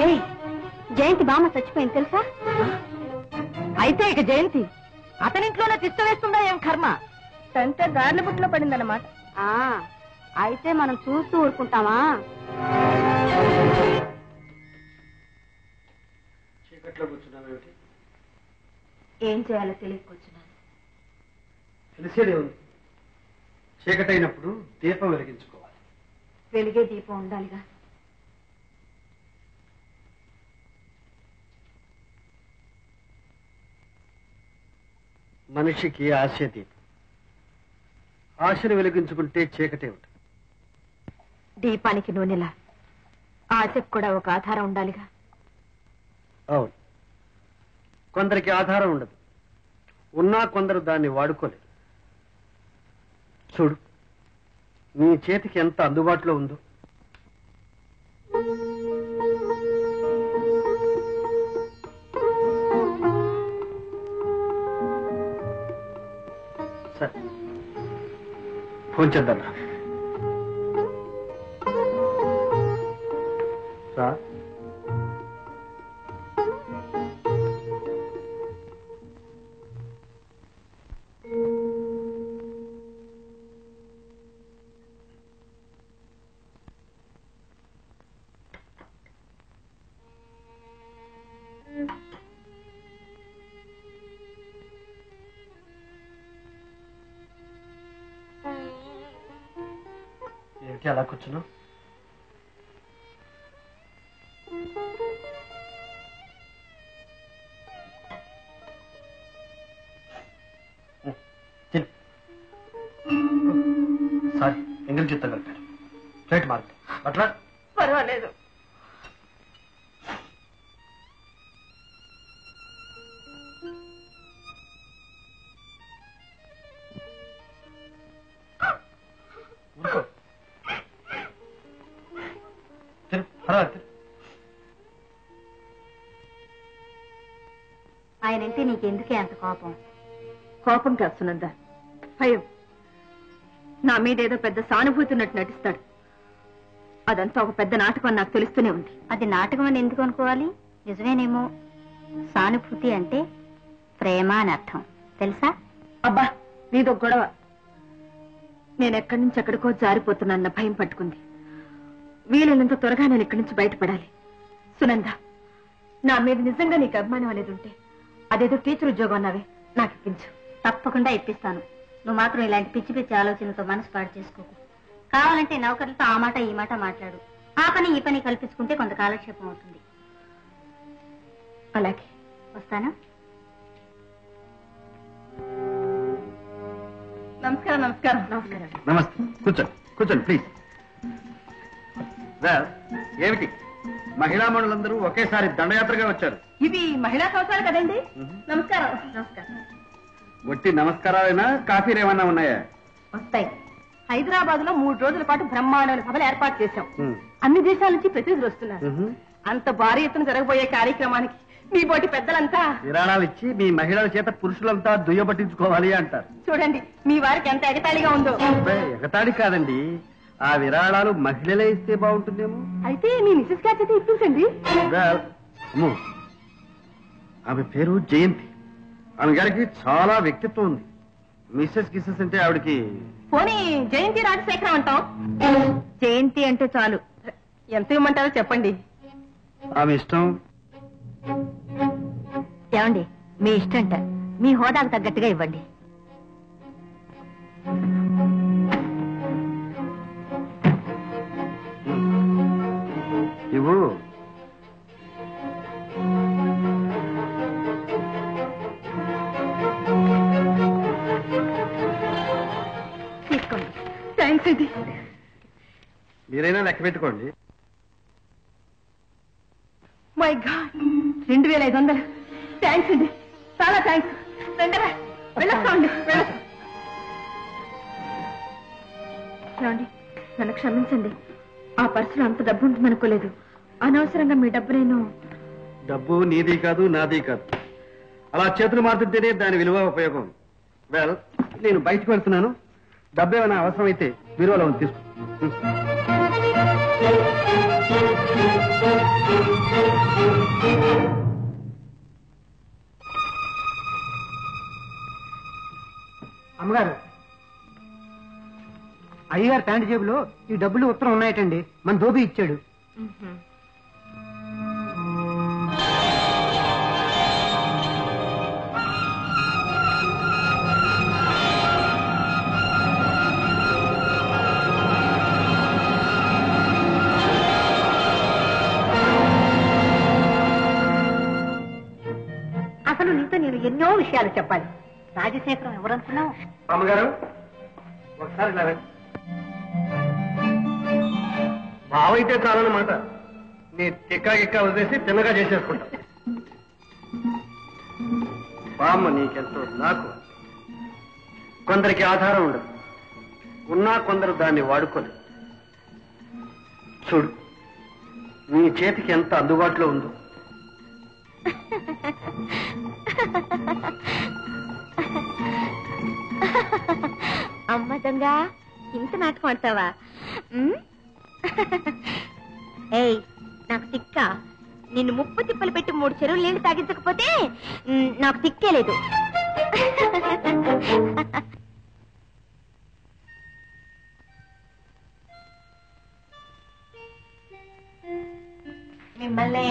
ఏయ్, జయంతి బామ్మ చచ్చిపోయింది తెలుసా అయితే ఇక జయంతి అతనింట్లోనే తిష్ట వేస్తుందా ఏం కర్మ తంటే గార్ల బుట్టలో పడిందన్నమాట అయితే మనం చూస్తూ ఊరుకుంటామా చీకట్లో కూర్చున్నావేమిటి ఏం చేయాలో తెలియకొచ్చున్నాను తెలిసేదే ఉంది చీకటైనప్పుడు దీపం వెలిగించుకోవాలి వెలిగే దీపం ఉండాలిగా మనిషికి ఆశ దీపం ఆశను వెలిగించుకుంటే చీకటే ఉంటుంది దీపానికి నూనెలా ఆశకు కూడా ఒక ఆధారం ఉండాలిగా అవును కొందరికి ఆధారం ఉండదు ఉన్నా కొందరు దాన్ని వాడుకోలేరు చూడు నీ చేతికి ఎంత అందుబాటులో ఉందో సరే ఫోన్ చేద్దాం రా. రా ఏంటి అలా కూర్చున్నావు తిను. సారీ ఎంగిల్ చిత్తం కలిపారు ప్లేట్ మారుతుంది అట్లా పర్వాలేదు ఊరుకో తిను పర్వాలేదు తిను. ఆయనంటే నీకెందుకే అంత కోపం కోపం కాదు సునంద భయం నా మీద ఏదో పెద్ద సానుభూతి ఉన్నట్టు నటిస్తాడు అదంతా ఒక పెద్ద నాటకం అని నాకు తెలుస్తూనే ఉంది అది నాటకం అని ఎందుకు అనుకోవాలి నిజమేనేమో సానుభూతి అంటే ప్రేమ అని అర్థం తెలుసా అబ్బా నీదో గొడవ నేను ఎక్కడి నుంచి ఎక్కడికో జారిపోతున్నాన్న భయం పట్టుకుంది వీలైనంత త్వరగా నేను ఇక్కడి నుంచి బయటపడాలి సునంద నా మీద నిజంగా నీకు అభిమానం అనేది ఉంటే అదేదో టీచర్ ఉద్యోగం అన్నావే నాకు ఇప్పించు తప్పకుండా ఇప్పిస్తాను నువ్వు మాత్రం ఇలాంటి పిచ్చి పిచ్చి ఆలోచనతో మనసు పాడు చేసుకోకు కావాలంటే నౌకర్లతో ఆ మాట ఈ మాట మాట్లాడు ఆ పని ఈ పని కల్పించుకుంటే కొంత కాలక్షేపం అవుతుంది అలాగే వస్తాను నమస్కారం నమస్కారం నమస్కారం నమస్తే కూర్చోండి కూర్చోండి ప్లీజ్ వెల్ ఏమిటి మహిళా మండలందరూ ఒకేసారి దండయాత్రగా వచ్చారు ఇవి మహిళా సంవత్సరాలు కదండి మ్మ్. నమస్కారం నమస్కారం ఒట్టి నమస్కారాలైనా కాఫీలు ఏమన్నా ఉన్నాయా వస్తాయి హైదరాబాద్ లో మూడు రోజుల పాటు బ్రహ్మాండమైన సభలు ఏర్పాటు చేశాం అన్ని దేశాల నుంచి ప్రతినిధులు వస్తున్నారు అంత భారీ ఎత్తున జరగబోయే కార్యక్రమానికి మీ బోటి పెద్దలంతా విరాళాలు ఇచ్చి మీ మహిళల చేత పురుషులంతా దుయ్యబట్టించుకోవాలి అంటారు చూడండి మీ వారికి ఎంత ఎగతాళిగా ఉందో అబ్బే, ఎగతాళి కాదండి ఆ విరాళాలు మహిళలే ఇస్తే బాగుంటుందేమో అయితే మీ మిసెస్ గారి చేత ఇప్పించండి Well, అమ్మో ఆమె పేరు జయంతి ఆమె గారికి చాలా వ్యక్తిత్వం ఉంది మిస్సెస్ గిస్సెస్ అంటే ఆవిడకి పోనీ జయంతి రాజశేఖరం అంటాం జయంతి అంటే చాలు ఎంత ఇవ్వమంటారో చెప్పండి ఆమె ఇష్టం ఏమండి మీ ఇష్టంట మీ హోదాకు తగ్గట్టుగా ఇవ్వండి ఇవ్వు తీసుకోండి థ్యాంక్స్ అండి మీరైనా లెక్క పెట్టుకోండి మై గాడ్ రెండు వేల ఐదు వందలు థ్యాంక్స్ అండి చాలా థ్యాంక్స్ రండిరా వెళ్ళొస్తామండి వెళ్ళొస్తాం ఏమండి నన్ను క్షమించండి ఆ పర్సులో అంత డబ్బు ఉంటుందనుకోలేదు అనవసరంగా మీ డబ్బు నేను డబ్బు నీది కాదు నాది కాదు అలా చేతులు మారుతుంటేనే దాని విలువ ఉపయోగం వెల్ నేను బయటకు వెళ్తున్నాను డబ్బు ఏమైనా అవసరమైతే బీరువాలో ఉంది తీసుకో అమ్మగారు అయ్యగారు ప్యాంటు జేబులో ఈ డబ్బులు ఉత్తరం ఉన్నాయటండి మన దోబి ఇచ్చాడు అసలు నీతో నేను ఎన్నో విషయాలు చెప్పాలి రాజశేఖరం ఎవరనుకున్నావు అమ్మగారు ఒకసారి ఇలా రండి. బావైతే చాలన్నమాట నీ తిక్కా గిక్కా వదిలేసి తిన్నగా చేసేసుకుంటా బామ్మ నీకెంతో నాకు కొందరికి ఆధారం ఉండదు ఉన్నా కొందరు దాన్ని వాడుకోలేదు చూడు నీ చేతికి ఎంత అందుబాటులో ఉందో అమ్మ దొంగ ఇంత నాటకం ఆడతావా ఉమ్? ఏయ్ నాకు తిక్క నిన్ను ముప్పు తిప్పలు పెట్టి మూడు చెరువులు నీళ్లు తాగించకపోతే ఉమ్, నాకు తిక్కే లేదు మిమ్మల్ని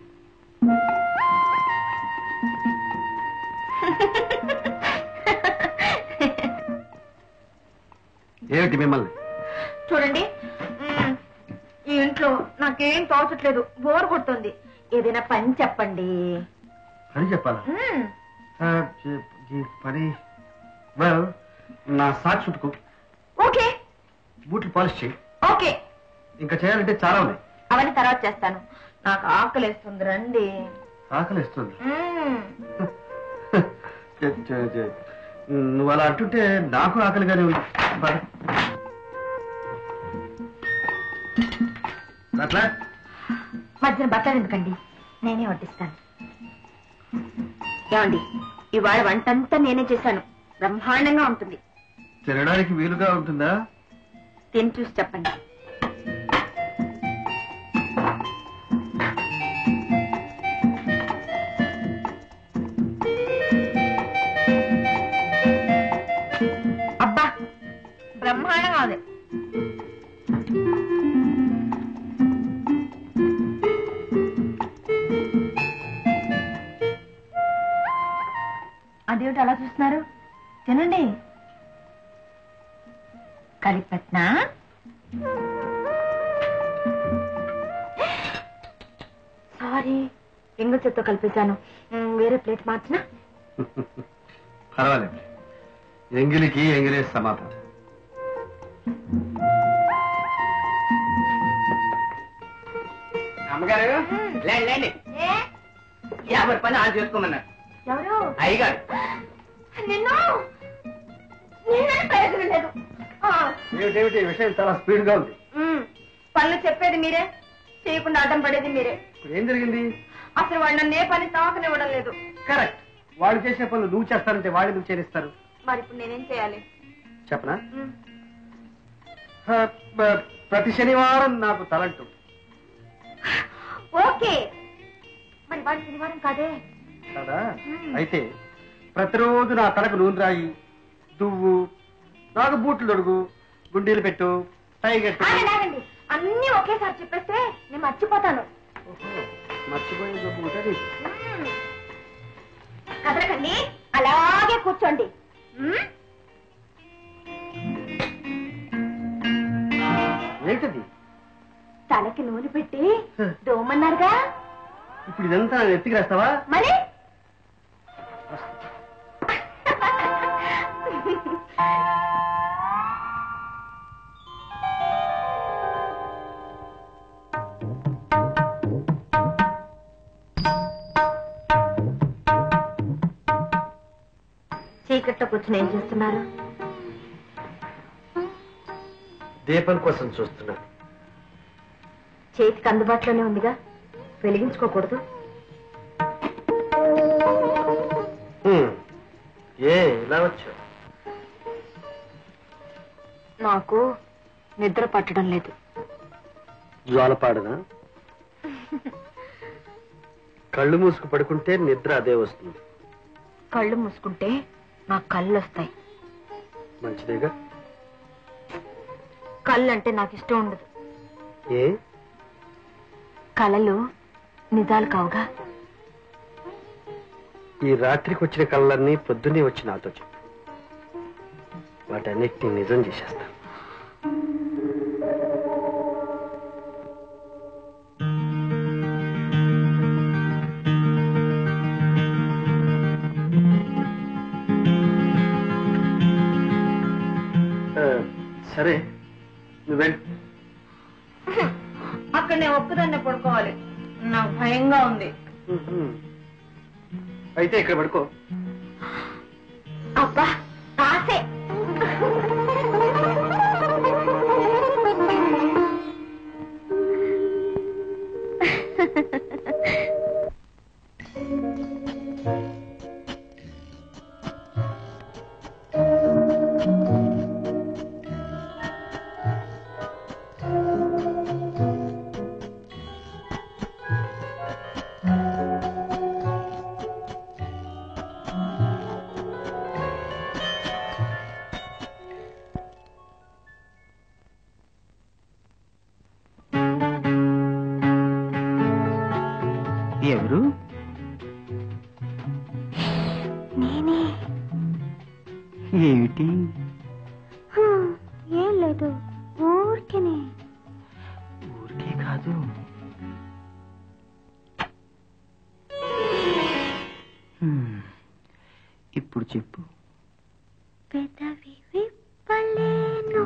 ఏమిటి మిమ్మల్ని చూడండి మ్మ్. ఈ ఇంట్లో నాకేం తోచట్లేదు బోర్ కొడుతుంది ఏదైనా పని చెప్పండి అని చెప్పాలా మ్మ్. ఆ, ఈ- ఈ పని వెల్ నా సాక్ చుట్టుకు ఓకే బూట్లు పాలిష్ చేయి ఓకే ఇంకా చేయాలంటే చాలా ఉన్నాయి అవన్నీ తర్వాత చేస్తాను నాకు ఆకలేస్తుంది రండి ఆకలి ఇస్తుంది మ్మ్. చె- చె- చె- నువ్వు అలా అంటుంటే నాకు ఆకలిగానే ఉంది పద. అట్లా మధ్యన బట్టలు ఎందుకండి నేనే వడ్డిస్తాను ఏమండి ఇవాళ వంటంతా నేనే చేశాను బ్రహ్మాండంగా ఉంటుంది తినడానికి వీలుగా ఉంటుందా తిని చూసి చెప్పండి అబ్బా బ్రహ్మాండంగా ఉంది అదేమిటి అలా చూస్తున్నారు తినండి కలిపెట్నా సారీ ఎంగిల్ చెత్త కలిపేశాను మ్, వేరే ప్లేట్ మార్చినా పర్వాలేదు ఎంగిలికి ఎంగిలే సమాధానం అమ్మగారు లేండి లేండి యాభై రూపాయలు ఆన్ చేసుకోమన్నారు ఎవరు అయ్యగారు నిన్ను నిన్నే ప్రయోజనం లేదు ఆ, ఏమిటేమిటి ఈ విషయం చాలా స్పీడ్ గా ఉంది మ్, పనులు చెప్పేది మీరే చేయకుండా అడ్డం పడేది మీరే ఇప్పుడు ఏం జరిగింది అసలు వాడు నన్ను ఏ పని తాకనివ్వడం లేదు కరెక్ట్ వాళ్ళు చేసే పనులు నువ్వు చేస్తారంటే వాళ్ళు నువ్వు చేస్తారు మరి ఇప్పుడు నేనేం చేయాలి చెప్పనా మ్, ఆ, ప- ప్రతి శనివారం నాకు తలంటు ఓకే మరి వాడు శనివారం కాదే కదా అయితే ప్రతిరోజు నా తలకు నూనె రాయి దువ్వు నాకు బూట్లు తొడుగు గుండీలు పెట్టు టై కట్టు ఆగండి ఆగండి అన్ని ఒకేసారి చెప్పేస్తే నేను మర్చిపోతాను ఓహో, మర్చిపోయే జబ్బు ఉంటుంది మ్మ్. కదలకండి అలాగే కూర్చోండి మ్మ్? ఏంటది తలకి నూనె పెట్టి దోమన్నారుగా ఇప్పుడు ఇదంతా నా ఎత్తికి రాస్తావా మరి చీకట్లో కూర్చుని ఏం చేస్తున్నారు దీపం కోసం చూస్తున్నా చేతికి అందుబాటులోనే ఉందిగా వెలిగించుకోకూడదు హ్మ్. ఏ ఇలా వచ్చావు నాకు నిద్ర పట్టడం లేదు జ్వాలపాడనా కళ్ళు మూసుకు పడుకుంటే నిద్ర అదే వస్తుంది కళ్ళు మూసుకుంటే నా కళ్ళు వస్తాయి మంచిదేగా కళ్ళు అంటే నాకు ఇష్టం ఉండదు ఏ కళలు నిజాలు కావుగా ఈ రాత్రికి వచ్చిన కళ్ళన్నీ పొద్దున్నే వచ్చి నాతో చెప్పు వాటన్నిటిని నిజం చేసేస్తా ఆ, సరే నువ్వెళ్ళు అక్కడ నేను ఒక్కదాన్నే పడుకోవాలి నాకు భయంగా ఉంది ఉహుం. అయితే ఇక్కడ పడుకో అబ్బా ఆసే ఎవరు నేనే ఏమిటి హ్మ్, ఏం లేదు ఊరికనే ఊరికే కాదు హ్మ్. ఇప్పుడు చెప్పు పెదవి విప్పలేను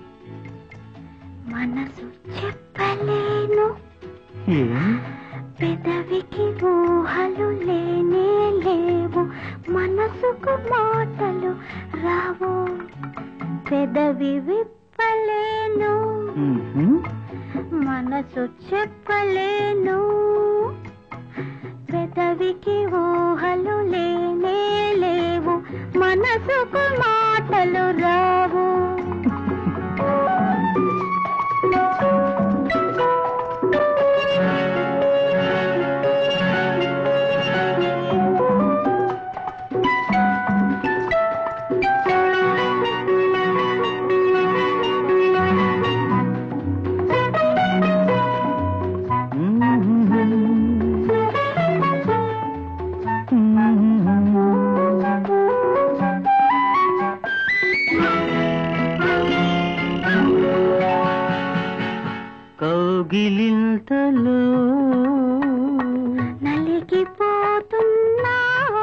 మనసు చెప్పలేను ఏం పెదవికి ఊహలు లేనే లేవు మనసుకు మాటలు రావు పెదవి విప్పలేను మ్మ్హ్మ్. మనసు చెప్పలేను పెదవికి ఊహలు లేనే లేవు మనసుకు మాటలు రావు కౌగిలింతలో నలిగిపోతున్నా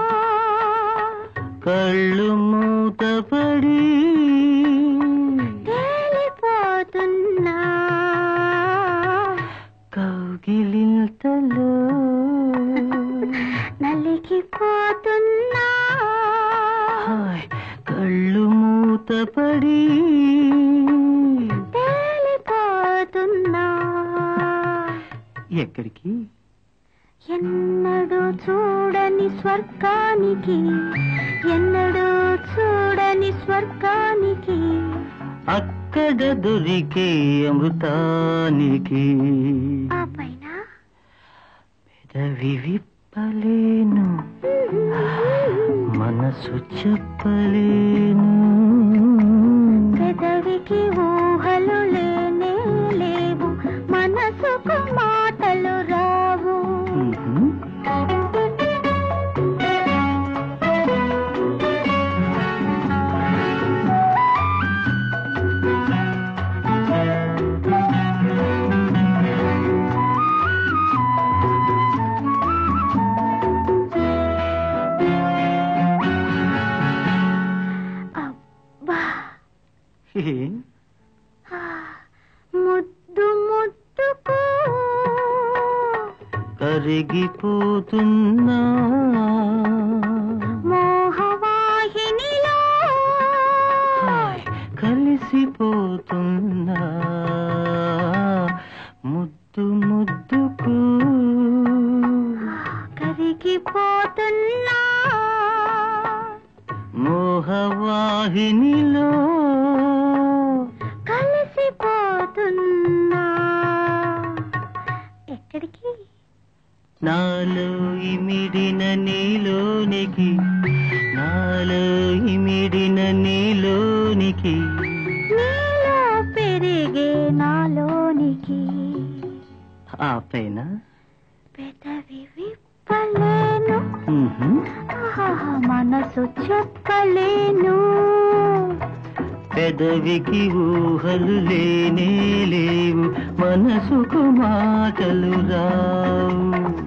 కళ్ళు మూతపడి తేలిపోతున్నా కౌగిలింతలో నలిగిపోతున్నా హాయ్, కళ్ళు మూతపడి తేలిపోతున్నా ఎక్కడికి ఎన్నడూ చూడని స్వర్గానికి ఎన్నడూ చూడని స్వర్గానికి అక్కడ దొరికే అమృతానికి ఆ పైన పెదవి విప్పలేను మనసు చెప్పలేను పెదవికి ఊహలు లేనే లేవు మనసుకు మాటలు రావు మ్మ్హ్మ్. అబ్బా ఏం? ఆ, ముద్దు ముద్దుకు కరిగిపోతున్నా మోహవాహినిలో హాయ్, కలిసిపోతున్నా ముద్దు ముద్దుకు కరిగిపోతున్నా మోహవాహినిలో కలిసిపోతున్నా ఎక్కడికి నాలో ఇమిడిన నీలోనికి నాలో ఇమిడిన నీలోనికి నీలో పెరిగే నాలోనికి ఆ పైన పెదవి విప్పలేను మ్హూ. ఆహాహా, మనసు చెప్పలేను పెదవికి ఊహలు లేనే లేవు మనసుకు మాటలు రావు